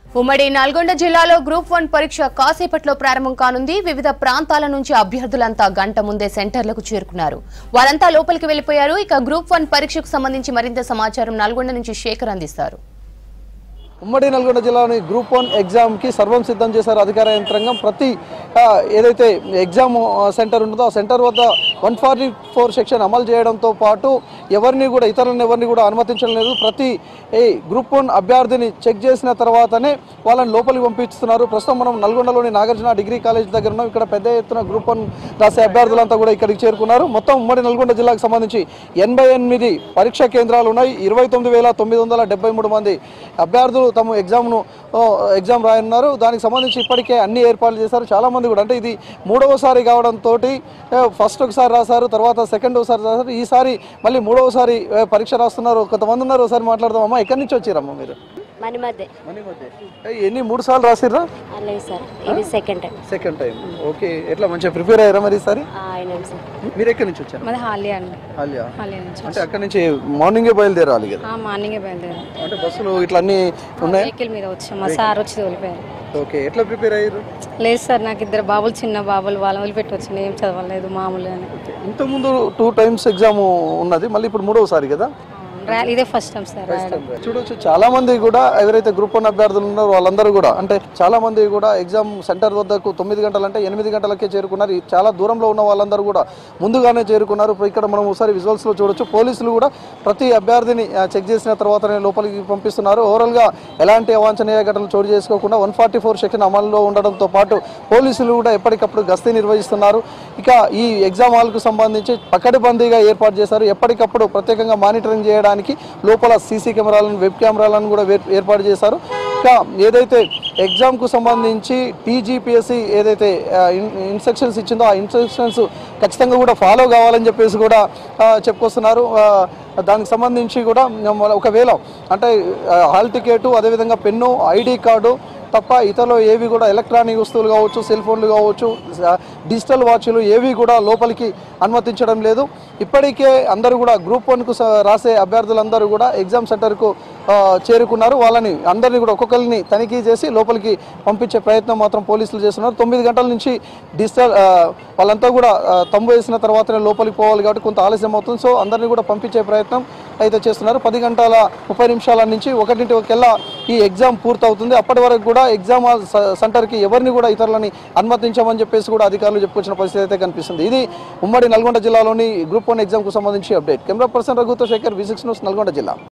ఉమ్మడి నల్గొండ జిల్లాలో group one పరీక్ష కాసేపట్లో ప్రారంభం కానుంది వివిధ ప్రాంతాల నుంచి అభ్యర్థులంతా గంట ముందే సెంటర్లకు చేరుకున్నారు వారంతా లోపలికి వెళ్లిపోయారు ఇక గ్రూప్ వన్ పరీక్షకు సంబంధించి మరింత సమాచారం నల్గొండ నుంచి శేఖర్ అందిస్తారు ఉమ్మడి నల్గొండ జిల్లాలోని గ్రూప్ వన్ ఎగ్జామ్కి సర్వం సిద్ధం చేశారు అధికార యంత్రాంగం ప్రతి ఆ, ఏదైతే ఎగ్జామ్ ఆ, సెంటర్ ఉంటుందో ఆ సెంటర్ వద్ద వన్ ఫార్టీ ఫోర్ సెక్షన్ అమలు చేయడంతో పాటు ఎవరిని కూడా ఇతరులను ఎవరిని కూడా అనుమతించడం లేదు ప్రతి ఈ గ్రూప్ వన్ అభ్యర్థిని చెక్ చేసిన తర్వాతనే వాళ్ళని లోపలికి పంపిస్తున్నారు ప్రస్తుతం మనం నల్గొండలోని నాగార్జున డిగ్రీ కాలేజ్ దగ్గర ఉన్నాం ఇక్కడ పెద్ద ఎత్తున గ్రూప్ వన్ రాసే అభ్యర్థులంతా కూడా ఇక్కడికి చేరుకున్నారు మొత్తం ఉమ్మడి నల్గొండ జిల్లాకు సంబంధించి ఎనభై ఎనిమిది పరీక్షా కేంద్రాలు ఉన్నాయి ఇరవై తొమ్మిది వేల తొమ్మిది వందల డెబ్బై మూడు మంది అభ్యర్థులు తమ ఎగ్జామ్ను ఓ, ఎగ్జామ్ రాయనున్నారు దానికి సంబంధించి ఇప్పటికే అన్ని ఏర్పాట్లు చేశారు చాలా మంది కూడా అంటే ఇది మూడవసారి కావడంతో ఫస్ట్ ఒకసారి రాశారు తర్వాత సెకండ్ ఒకసారి రాశారు ఈసారి మళ్ళీ మూడవసారి ఏ, పరీక్ష రాస్తున్నారు కొంతమంది ఉన్నారు ఒకసారి మాట్లాడదాం అమ్మా ఎక్కడి నుంచి వచ్చారమ్మా మీరు మనీ మధ్య ఏ, ఎన్ని మూడు సార్లు రాసిర్రా లేదు సార్ ఇది second time second time okay ఎట్లా మంచిగా ప్రిపేర్ అయ్యారా మరి ఈసారి అయినాం సార్ మీరు ఎక్కడి నుంచి వచ్చారు మాది హాలియా అండి ఆలియా హాలియా నుంచి అంటే అక్కడి నుంచి మార్నింగే బయలుదేరాలి కదా ఆ, మార్నింగే బయలుదేరాం అంటే బస్సులు ఇట్లా అన్నీ ఉన్నాయి వెహికల్ మీద వచ్చాం మా సార్ వచ్చి తోలిపోయారు ఓకే ఎట్లా ప్రిపేర్ అయ్యారు లేదు సార్ నాకు ఇద్దరు బాబులు చిన్న బాబులు వాళ్ళని వదిలిపెట్టి వచ్చాను ఏం చదవలేదు మామూలుగానే ఇంతకుముందు టూ టైమ్స్ ఎగ్జామ్ ఉన్నది మళ్ళీ ఇప్పుడు మూడవసారి కదా రా- ఇదే ఫస్ట్ టైం సార్ రాయడం చూడొచ్చు చాలా మంది కూడా ఎవరైతే గ్రూప్ వన్ అభ్యర్థులు ఉన్నారో వాళ్ళందరూ కూడా అంటే చాలా మంది కూడా ఎగ్జామ్ సెంటర్ వద్దకు తొమ్మిది గంటలు అంటే ఎనిమిది గంటలకే చేరుకున్నారు ఈ చాలా దూరంలో ఉన్న వాళ్ళందరూ కూడా ముందుగానే చేరుకున్నారు ఇప్పుడు ఇక్కడ మనం ఒకసారి విజువల్స్ లో చూడొచ్చు పోలీసులు కూడా ప్రతి అభ్యర్థిని ఆ, చెక్ చేసిన తర్వాతనే లోపలికి పంపిస్తున్నారు ఓవరాల్ గా ఎలాంటి అవాంఛనీయ ఘటనలు చోటు చేసుకోకుండా వన్ ఫార్టీ ఫోర్ సెక్షన్ అమల్లో ఉండడంతో పాటు పోలీసులు కూడా ఎప్పటికప్పుడు గస్తీ నిర్వహిస్తున్నారు ఇక ఈ ఎగ్జామ్ హాల్కు సంబంధించి పకడ్బందీగా ఏర్పాటు చేశారు ఎప్పటికప్పుడు ప్రత్యేకంగా మానిటరింగ్ చేయడానికి లోపల సీసీ కెమెరాలను వెబ్ కెమెరాలను కూడా వేర్- ఏర్పాటు చేశారు ఇంకా ఏదైతే ఎగ్జామ్కు సంబంధించి టీజీపీఎస్సీ ఏదైతే ఆ, ఇన్- ఇన్స్ట్రక్షన్స్ ఇచ్చిందో ఆ ఇన్స్ట్రక్షన్స్ ఖచ్చితంగా కూడా ఫాలో కావాలని చెప్పేసి కూడా ఆ, చెప్పుకొస్తున్నారు ఆ, దానికి సంబంధించి కూడా మన ఒకవేళ అంటే ఆ, హాల్ టికెట్ అదేవిధంగా పెన్ను ఐడి కార్డు తప్ప ఇతరులు ఏవి కూడా ఎలక్ట్రానిక్ వస్తువులు కావచ్చు సెల్ ఫోన్లు కావచ్చు ఆ, డిజిటల్ వాచ్లు ఏవి కూడా లోపలికి అనుమతించడం లేదు ఇప్పటికే అందరూ కూడా గ్రూప్ వన్కు రాసే అభ్యర్థులందరూ కూడా ఎగ్జామ్ సెంటర్కు ఆ, చేరుకున్నారు వాళ్ళని అందరినీ కూడా ఒక్కొక్కరిని తనిఖీ చేసి లోపలికి పంపించే ప్రయత్నం మాత్రం పోలీసులు చేస్తున్నారు తొమ్మిది గంటల నుంచి డిజిటల్ ఆ, వాళ్ళంతా కూడా ఆ, తంబు వేసిన తర్వాతనే లోపలికి పోవాలి కాబట్టి కొంత ఆలస్యం అవుతుంది సో అందరినీ కూడా పంపించే ప్రయత్నం అయితే చేస్తున్నారు పది గంటల ముప్పై నిమిషాల నుంచి ఒకటింటికెల్లా ఈ ఎగ్జామ్ పూర్తవుతుంది అప్పటి వరకు కూడా ఎగ్జామ్ హాల్ స- సెంటర్కి ఎవరిని కూడా ఇతరులని అనుమతించమని చెప్పేసి కూడా అధికారులు చెప్పుకొచ్చిన పరిస్థితి అయితే కనిపిస్తుంది ఇది ఉమ్మడి నల్గొండ జిల్లాలోని గ్రూప్ వన్ ఎగ్జామ్కు సంబంధించి అప్డేట్ కెమెరా పర్సన్ రఘుతో Shekhar V six news Nalgonda జిల్లా